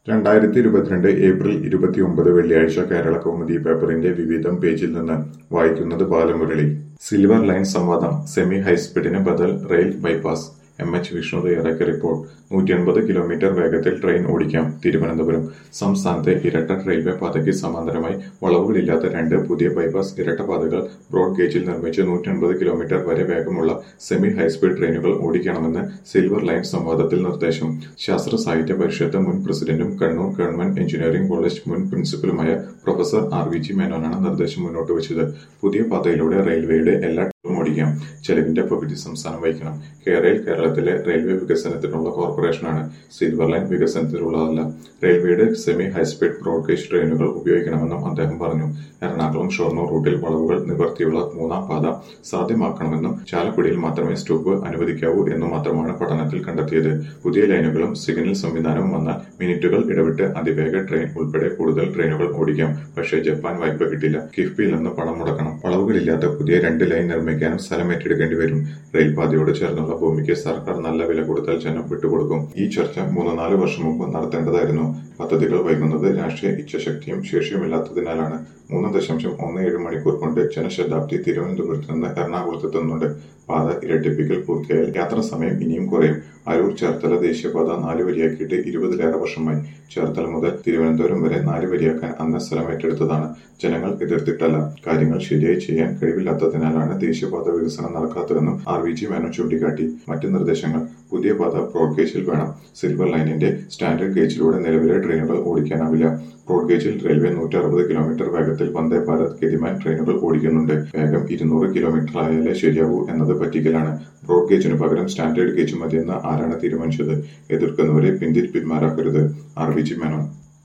രണ്ടായിരത്തി ഇരുപത്തിരണ്ട് ഏപ്രിൽ ഇരുപത്തിയൊമ്പത് വെള്ളിയാഴ്ച കേരള കൗമുദി പേപ്പറിന്റെ വിവിധം പേജിൽ നിന്ന് വായിക്കുന്നത് ബാലമുരളി സിൽവർ ലൈൻ സംവാദം സെമി ഹൈസ്പീഡിന് ബദൽ rail bypass M H Vishnu തയ്യാറാക്കിയ റിപ്പോർട്ട് നൂറ്റി എൺപത് കിലോമീറ്റർ വേഗത്തിൽ ട്രെയിൻ ഓടിക്കാം തിരുവനന്തപുരം സംസ്ഥാനത്തെ ഇരട്ട റെയിൽവേ പാതയ്ക്ക് സമാന്തരമായി വളവുകളില്ലാത്ത രണ്ട് പുതിയ ബൈപ്പാസ് ഇരട്ട പാതകൾ ബ്രോഡ് ഗേജിൽ നിർമ്മിച്ച് നൂറ്റി എൺപത് കിലോമീറ്റർ വരെ വേഗമുള്ള സെമി ഹൈസ്പീഡ് ട്രെയിനുകൾ ഓടിക്കണമെന്ന് സിൽവർ ലൈൻ സംവാദത്തിൽ നിർദ്ദേശം ശാസ്ത്ര സാഹിത്യ പരിഷത്ത് മുൻ പ്രസിഡന്റും കണ്ണൂർ ഗവൺമെന്റ് എഞ്ചിനീയറിംഗ് കോളേജ് മുൻ പ്രിൻസിപ്പലുമായ പ്രൊഫസർ ആർ വി ജി മേനോനാണ് നിർദ്ദേശം മുന്നോട്ട് വെച്ചത് പുതിയ പാതയിലൂടെ റെയിൽവേയുടെ എല്ലാ ട്രെയിനും ഓടിക്കാം ചെലവിന്റെ പകുതി സംസ്ഥാനം വഹിക്കണം കേരളയിൽ കേരളത്തിലെ റെയിൽവേ വികസനത്തിനുള്ള കോർപ്പറേഷനാണ് സിൽവർ ലൈൻ വികസനത്തിലുള്ളതല്ല റെയിൽവേയുടെ സെമി ഹൈസ്പീഡ് ബ്രോഡ് ഗേജ് ട്രെയിനുകൾ ഉപയോഗിക്കണമെന്നും അദ്ദേഹം പറഞ്ഞു എറണാകുളം ഷൊർണൂർ റൂട്ടിൽ വളവുകൾ നിവർത്തിയുള്ള മൂന്നാം പാത സാധ്യമാക്കണമെന്നും ചാലക്കുടിയിൽ മാത്രമേ സ്റ്റോപ്പ് അനുവദിക്കാവൂ എന്നു മാത്രമാണ് പഠനത്തിൽ കണ്ടെത്തിയത് പുതിയ ലൈനുകളും സിഗ്നൽ സംവിധാനവും വന്നാൽ മിനിറ്റുകൾ ഇടവിട്ട് അതിവേഗ ട്രെയിൻ ഉൾപ്പെടെ കൂടുതൽ ട്രെയിനുകൾ ഓടിക്കാം പക്ഷേ ജപ്പാൻ വായ്പ കിട്ടില്ല കിഫ്ബിയിൽ നിന്ന് പണം മുടക്കണം വളവുകളില്ലാത്ത പുതിയ രണ്ട് ലൈൻ നിർമ്മിക്കാനും സ്ഥലം ഏറ്റെടുക്കേണ്ടി വരും റെയിൽപാതയോട് ചേർന്നുള്ള ഭൂമിക്ക് സർക്കാർ നല്ല വില കൊടുത്താൽ ജനം വിട്ടുകൊടുക്കും ഈ ചർച്ച മൂന്ന് നാല് വർഷം മുമ്പ് നടത്തേണ്ടതായിരുന്നു പദ്ധതികൾ വൈകുന്നത് രാഷ്ട്രീയ ഇച്ഛാശക്തിയും ശേഷിയുമില്ലാത്തതിനാലാണ് മൂന്ന് ദശാംശം ഒന്ന് ഏഴ് മണിക്കൂർ കൊണ്ട് ജനശതാബ്ദി തിരുവനന്തപുരത്ത് നിന്ന് എറണാകുളത്തെത്തുന്നുണ്ട് പാത ഇരട്ടിപ്പിക്കൽ പൂർത്തിയായാൽ യാത്രാ സമയം ഇനിയും കുറയും അരൂർ ചേർത്തല ദേശീയപാത നാല് വരിയാക്കിയിട്ട് ഇരുപതിലേറെ വർഷമായി ചേർത്തല മുതൽ തിരുവനന്തപുരം വരെ നാല് വരിയാക്കാൻ അന്ന് സ്ഥലം ഏറ്റെടുത്തതാണ് ജനങ്ങൾ എതിർത്തിട്ടല്ല കാര്യങ്ങൾ ശരിയായി ചെയ്യാൻ കഴിവില്ലാത്തതിനാലാണ് ദേശീയപാത വികസനം നടക്കാത്തതെന്നും ആർ വി ജി മേനോൻ ചൂണ്ടിക്കാട്ടി മറ്റ് നിർദ്ദേശങ്ങൾ പുതിയ പാത ബ്രോഡ് ഗേജിൽ വേണം സിൽവർ ലൈനിന്റെ സ്റ്റാൻഡേർഡ് ഗേജിലൂടെ നിലവിലെ ട്രെയിനുകൾ ഓടിക്കാനാവില്ല ബ്രോഡ് ഗേജിൽ റെയിൽവേ നൂറ്റി അറുപത് കിലോമീറ്റർ വേഗത്തിൽ വന്ദേ ഭാരത് ഗതിമാൻ ട്രെയിനുകൾ ഓടിക്കുന്നുണ്ട് വേഗം ഇരുന്നൂറ് കിലോമീറ്റർ ആയാലേ ശരിയാവൂ എന്നത് പറ്റിക്കലാണ് ബ്രോഡ് ഗേജിന് പകരം സ്റ്റാൻഡേർഡ് ഗേജ് മതിയെന്ന് ആരാണ് തീരുമാനിച്ചത് എതിർക്കുന്നവരെ പിന്തിരിപ്പിന്മാരാക്കരുത് ആർ വി ജി മേനോൻ